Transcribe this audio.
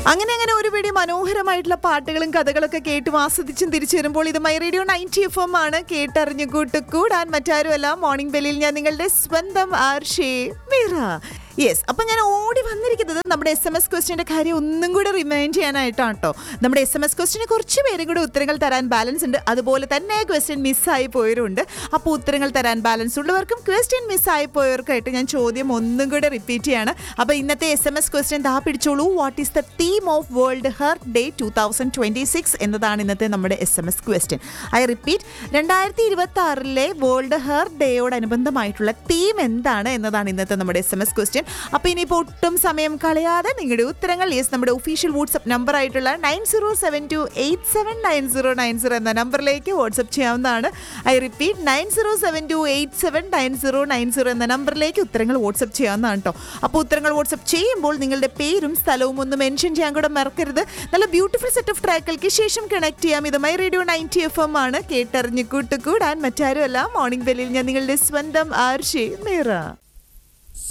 അങ്ങനെ അങ്ങനെ ഒരു പിടി മനോഹരമായിട്ടുള്ള പാട്ടുകളും കഥകളൊക്കെ കേട്ടും ആസ്വദിച്ചും തിരിച്ചു വരുമ്പോൾ ഇത് മൈ റേഡിയോ നയൻറ്റി എഫ് എം ആണ് കേട്ടറിഞ്ഞു കൂട്ട് കൂടാൻ മറ്റാരുമല്ല മോർണിംഗ് ബെല്ലിൽ ഞാൻ നിങ്ങളുടെ സ്വന്തം ആർഷേ മീറ യെസ് അപ്പം ഞാൻ ഓടി വന്നിരിക്കുന്നത് നമ്മുടെ എസ് എം എസ് ക്വസ്റ്റിൻ്റെ കാര്യം ഒന്നും കൂടെ റിമൈൻഡ് ചെയ്യാനായിട്ടാണ് കേട്ടോ നമ്മുടെ എസ് എം എസ് ക്വസ്റ്റിന് കുറച്ച് പേരും കൂടെ ഉത്തരങ്ങൾ തരാൻ ബാലൻസ് ഉണ്ട് അതുപോലെ തന്നെ ക്വസ്റ്റ്യൻ മിസ്സായി പോയവരുണ്ട് അപ്പോൾ ഉത്തരങ്ങൾ തരാൻ ബാലൻസ് ഉള്ളവർക്കും ക്വസ്റ്റ്യൻ മിസ്സായി പോയവർക്കായിട്ട് ഞാൻ ചോദ്യം ഒന്നും കൂടെ റിപ്പീറ്റ് ചെയ്യാണ് അപ്പോൾ ഇന്നത്തെ എസ് എം എസ് ക്വസ്റ്റ്യൻ ദാ പിടിച്ചോളൂ what is the theme of world heart day two thousand twenty six എന്നതാണ് ഇന്നത്തെ നമ്മുടെ S M S question I repeat രണ്ടായിരത്തി ഇരുപത്തി ആറിലെ വേൾഡ് ഹെർട്ട് ഡേയോടനുബന്ധമായിട്ടുള്ള തീം എന്താണ് എന്നതാണ് ഇന്നത്തെ നമ്മുടെ എസ് എം എസ് ക്വസ്റ്റ്യൻ അപ്പോൾ ഇനിയിപ്പോൾ ഒട്ടും സമയം കളയാതെ നിങ്ങളുടെ ഉത്തരങ്ങൾ യെസ് നമ്മുടെ ഒഫീഷ്യൽ വാട്സപ്പ് നമ്പർ ആയിട്ടുള്ള nine zero seven two eight seven nine zero nine zero എന്ന നമ്പറിലേക്ക് വാട്സപ്പ് ചെയ്യാവുന്നതാണ് I repeat nine zero seven two eight seven nine zero nine zero എന്ന നമ്പറിലേക്ക് ഉത്തരങ്ങൾ വാട്സപ്പ് ചെയ്യാവുന്നതാണ് കേട്ടോ അപ്പോൾ ഉത്തരങ്ങൾ വാട്സപ്പ് ചെയ്യുമ്പോൾ നിങ്ങളുടെ പേരും സ്ഥലവും ഒന്ന് മെൻഷൻ ചെയ്യാൻ കൂടെ മറക്കരുത് നല്ല ബ്യൂട്ടിഫുൾ സെറ്റ് ഓഫ് ട്രാക്കുകൾക്ക് ശേഷം കണക്ട് ചെയ്യാം ഇത് മൈ റേഡിയോ നയൻറ്റി എഫ് എം ആണ് കേട്ടറിഞ്ഞ് കൂട്ടുകൂടാൻ മറ്റാരുമല്ല മോർണിംഗ് ബെല്ലിൽ ഞാൻ നിങ്ങളുടെ സ്വന്തം ആർഷി മീറ